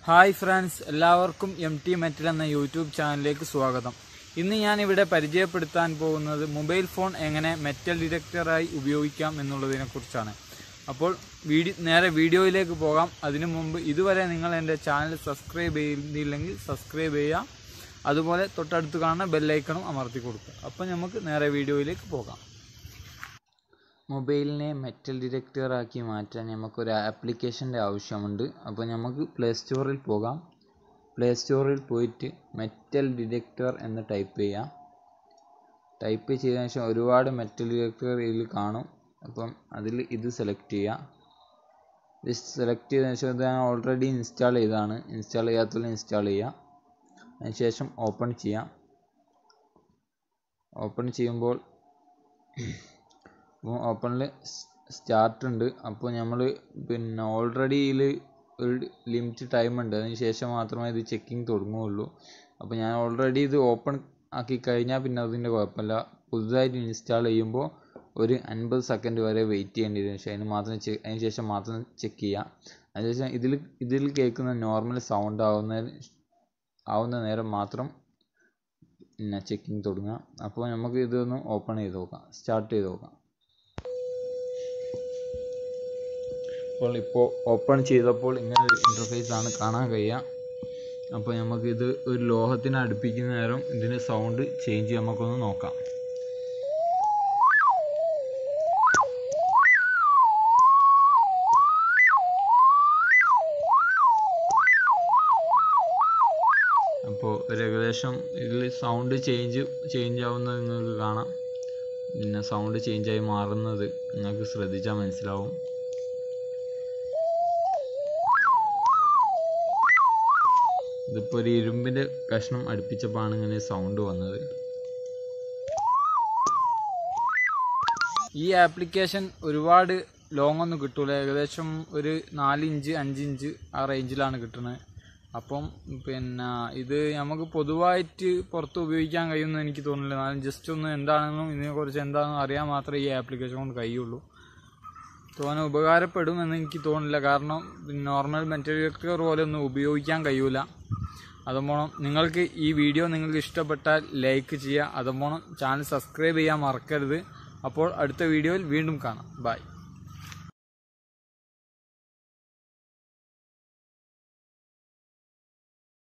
hi friends എല്ലാവർക്കും M T metal എന്ന YouTube ചാനലിലേക്ക് സ്വാഗതം ഇന്ന് ഞാൻ ഇവിടെ പരിചയപ്പെടുത്താൻ പോകുന്നത് മൊബൈൽ ഫോൺ എങ്ങനെ മെറ്റൽ ഡിറ്റക്ടറായി ഉപയോഗിക്കാം എന്നുള്ളതിനെ കുറിച്ചാണ് അപ്പോൾ വീഡിയോ നേരെ വീഡിയോയിലേക്ക് പോകാം അതിനു മുമ്പ് ഇതുവരെ നിങ്ങൾ എൻ്റെ ചാനൽ സബ്സ്ക്രൈബ് ചെയ്തില്ലെങ്കിൽ സബ്സ്ക്രൈബ് ചെയ്യുക അതുപോലെ തൊട്ടടുത്ത് കാണുന്ന ബെല്ലൈക്കണും അമർത്തി കൊടുക്കുക അപ്പോൾ നമുക്ക് നേരെ വീഡിയോയിലേക്ക് പോകാം മൊബൈലിനെ മെറ്റൽ ഡിറ്റക്ടറാക്കി മാറ്റാൻ നമുക്കൊരു ആപ്ലിക്കേഷൻ്റെ ആവശ്യമുണ്ട് അപ്പോൾ നമുക്ക് പ്ലേ സ്റ്റോറിൽ പോകാം പ്ലേ സ്റ്റോറിൽ പോയിട്ട് മെറ്റൽ ഡിറ്റക്ടർ എന്ന് ടൈപ്പ് ചെയ്യാം ടൈപ്പ് ചെയ്തതിനു ശേഷം ഒരുപാട് മെറ്റൽ ഡിറ്റക്ടർ ഇതിൽ കാണും അപ്പം അതിൽ ഇത് സെലക്ട് ചെയ്യാം ഇത് സെലക്ട് ചെയ്തതിനു ശേഷം ഇത് ഞാൻ ഓൾറെഡി ഇൻസ്റ്റാൾ ചെയ്തതാണ് ഇൻസ്റ്റാൾ ചെയ്യാത്തതിൽ ഇൻസ്റ്റാൾ ചെയ്യാം അതിനുശേഷം ഓപ്പൺ ചെയ്യാം ഓപ്പൺ ചെയ്യുമ്പോൾ അപ്പോൾ ഓപ്പണിൽ സ്റ്റാർട്ട് ഉണ്ട് അപ്പോൾ നമ്മൾ പിന്നെ ഓൾറെഡി ഇതിൽ ഒരു ലിമിറ്റ് ടൈം ഉണ്ട് അതിന് ശേഷം മാത്രമേ ഇത് ചെക്കിങ് തുടങ്ങുകയുള്ളൂ അപ്പോൾ ഞാൻ ഓൾറെഡി ഇത് ഓപ്പൺ ആക്കി കഴിഞ്ഞാൽ പിന്നെ അതിൻ്റെ കുഴപ്പമില്ല പുതുതായിട്ട് ഇൻസ്റ്റാൾ ചെയ്യുമ്പോൾ ഒരു അൻപത് സെക്കൻഡ് വരെ വെയിറ്റ് ചെയ്യേണ്ടി വരും പക്ഷേ അതിന് മാത്രം ചെ അതിന് ശേഷം മാത്രം ചെക്ക് ചെയ്യാം അതിനുശേഷം ഇതിൽ ഇതിൽ കേൾക്കുന്ന നോർമൽ സൗണ്ട് ആവുന്ന ആവുന്ന നേരം മാത്രം പിന്നെ ചെക്കിങ് തുടങ്ങുക അപ്പോൾ നമുക്ക് ഇതൊന്ന് ഓപ്പൺ ചെയ്ത് നോക്കാം സ്റ്റാർട്ട് ചെയ്ത് നോക്കാം അപ്പോൾ ഇപ്പോൾ ഓപ്പൺ ചെയ്തപ്പോൾ ഇങ്ങനെ ഒരു ഇൻ്റർഫേസ് ആണ് കാണാൻ കഴിയുക അപ്പോൾ നമുക്കിത് ഒരു ലോഹത്തിന് അടുപ്പിക്കുന്ന നേരം ഇതിൻ്റെ സൗണ്ട് ചേഞ്ച് നമുക്കൊന്ന് നോക്കാം അപ്പോൾ ഒരു ഏകദേശം ഇതിൽ സൗണ്ട് ചേഞ്ച് ചേഞ്ച് ആവുന്നത് നിങ്ങൾക്ക് കാണാം പിന്നെ സൗണ്ട് ചേഞ്ചായി മാറുന്നത് നിങ്ങൾക്ക് ശ്രദ്ധിച്ചാൽ മനസ്സിലാവും ഇതിപ്പോൾ ഒരു ഇരുമ്പിൻ്റെ കഷ്ണം അടുപ്പിച്ചപ്പോഴാണ് ഇങ്ങനെ സൗണ്ട് വന്നത് ഈ ആപ്ലിക്കേഷൻ ഒരുപാട് ലോങ് ഒന്നും കിട്ടൂല ഏകദേശം ഒരു നാല് ഇഞ്ച് അഞ്ച് ഇഞ്ച് ആ റേഞ്ചിലാണ് കിട്ടുന്നത് അപ്പം പിന്നെ ഇത് നമുക്ക് പൊതുവായിട്ട് പുറത്ത് ഉപയോഗിക്കാൻ കഴിയുമെന്ന് എനിക്ക് തോന്നുന്നില്ല എന്നാലും ജസ്റ്റ് ഒന്ന് എന്താണെന്നും ഇതിനെക്കുറിച്ച് എന്താണെന്നും അറിയാൻ മാത്രമേ ഈ ആപ്ലിക്കേഷൻ കൊണ്ട് കഴിയുള്ളൂ തോന്നെ ഉപകാരപ്പെടും എന്ന് എനിക്ക് തോന്നുന്നില്ല കാരണം നോർമൽ മെറ്റീരിയൽ പോലെ ഒന്നും ഉപയോഗിക്കാൻ കഴിയൂല അതുമ്പോണം നിങ്ങൾക്ക് ഈ വീഡിയോ നിങ്ങൾക്ക് ഇഷ്ടപ്പെട്ടാൽ ലൈക്ക് ചെയ്യുക അതുമ്പോണം ചാനൽ സബ്സ്ക്രൈബ് ചെയ്യാൻ മറക്കരുത് അപ്പോൾ അടുത്ത വീഡിയോയിൽ വീണ്ടും കാണാം ബൈ